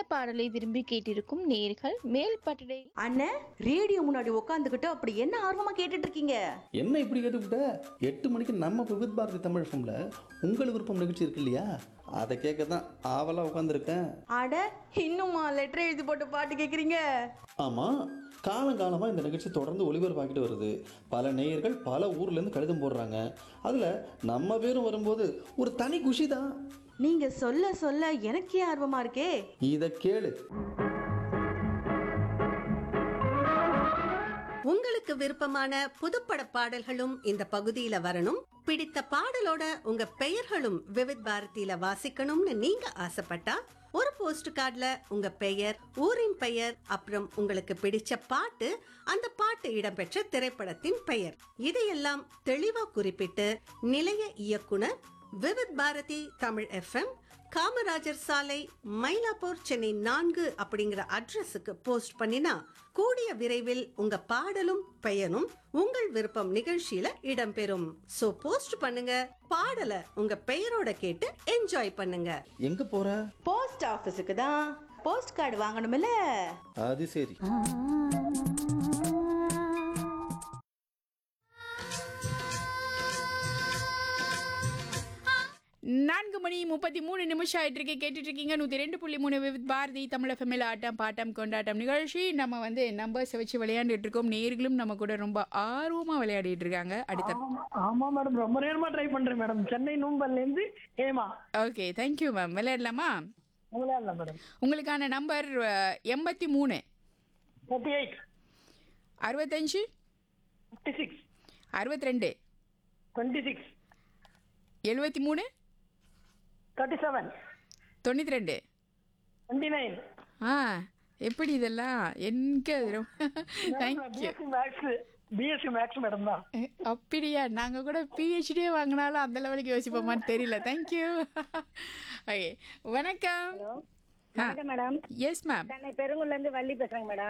பாடலை விரும்பி கேட்டிருக்கும் நேர்கள் மேல் பட்டடை அண்ணே ரேடியோ முன்னாடி உட்காந்துக்கிட்டு அப்படி என்ன ஆர்வமா கேட்டுட்டு இருக்கீங்க என்ன இப்படி கேட்டுவிட்ட எட்டு மணிக்கு நம்ம விவித் பாரதி தமிழ் ஃபம்ல உங்கள் விருப்பம் நிகழ்ச்சி இருக்கு இல்லையா அதை கேட்க தான் ஆவலாக உட்காந்துருக்கேன் அட இன்னுமா லெட்டர் எழுதி போட்டு பாட்டு கேக்குறீங்க ஆமாம் காலங்காலமாக இந்த நிகழ்ச்சி தொடர்ந்து ஒளிபரப்பாக்கிட்டு வருது பல நேயர்கள் பல ஊர்லேருந்து கடிதம் போடுறாங்க அதில் நம்ம பேரும் வரும்போது ஒரு தனி குஷி தான் நீங்க சொல்ல சொல்ல எனக்கே ஆர்வமா இருக்கே இதை கேளு உங்களுக்கு விருப்பமான புதுப்பட பாடல்களும் இந்த பகுதியில வரணும் பிடித்த பாடலோட உங்க பெயர்களும் விவித் பாரதியில வாசிக்கணும்னு நீங்க ஆசைப்பட்டா ஒரு போஸ்ட் கார்டுல உங்க பெயர் ஊரின் பெயர் அப்புறம் உங்களுக்கு பிடிச்ச பாட்டு அந்த பாட்டு இடம்பெற்ற திரைப்படத்தின் பெயர் இதையெல்லாம் தெளிவா குறிப்பிட்டு நிலைய இயக்குனர் விவித் பாரதி தமிழ் எஃப்எம் காமராஜர் சாலை மயிலாப்பூர் சென்னை நான்கு அப்படிங்கிற அட்ரஸுக்கு போஸ்ட் பண்ணினா கூடிய விரைவில் உங்க பாடலும் பெயரும் உங்கள் விருப்பம் நிகழ்ச்சியில இடம்பெறும் சோ போஸ்ட் பண்ணுங்க பாடலை உங்க பெயரோட கேட்டு என்ஜாய் பண்ணுங்க எங்கே போகிற போஸ்ட் ஆபீஸுக்கு தான் போஸ்ட் கார்டு வாங்கணும்ல அது சரி நான்கு மணி முப்பத்தி மூணு நிமிஷம் ஆயிட்டு இருக்கு கேட்டுட்டு இருக்கீங்க நூற்றி ரெண்டு புள்ளி மூணு வித் பாரதி தமிழ் ஃபெமில் ஆட்டம் பாட்டம் கொண்டாட்டம் நிகழ்ச்சி நம்ம வந்து நம்பர்ஸை வச்சு விளையாண்டுட்டு இருக்கோம் நேர்களும் நம்ம கூட ரொம்ப ஆர்வமாக விளையாடிட்டு இருக்காங்க அடுத்த ஆமா- ஆமா மேடம் ரொம்ப நேரமா ட்ரை பண்றேன் மேடம் சென்னை நூம்பல்ல இருந்து ஏமா ஓகே தேங்க்யூ மேம் விளையாடலாமா உங்களே இல்ல மேடம் உங்களுக்கான நம்பர் எண்பத்தி மூணு தேர்ட்டி எயிட் அறுபத்தஞ்சு ஃபிஃப்டி சிக்ஸ் அறுபத்தி ரெண்டு டுவெண்ட்டி சிக்ஸ் எழுபத்தி மூணு தேர்ட்டி செவன் தொண்ணூற்றி ரெண்டு டுவெண்ட்டி நைன் ஆ எப்படி இதெல்லாம் எனக்கு thank you BSc maths BSc maths madam தான் அப்படியா நாங்கள் கூட பிஹெச்டியே வாங்கினாலும் அந்த லெவலுக்கு யோசிப்போமான்னு தெரியல தேங்க்யூ ஓகே வணக்கம் வணக்கம் மேடம் எஸ் மேம் சென்னை பெருங்குள்ள இருந்து வள்ளி பேசுறேங்க மேடம்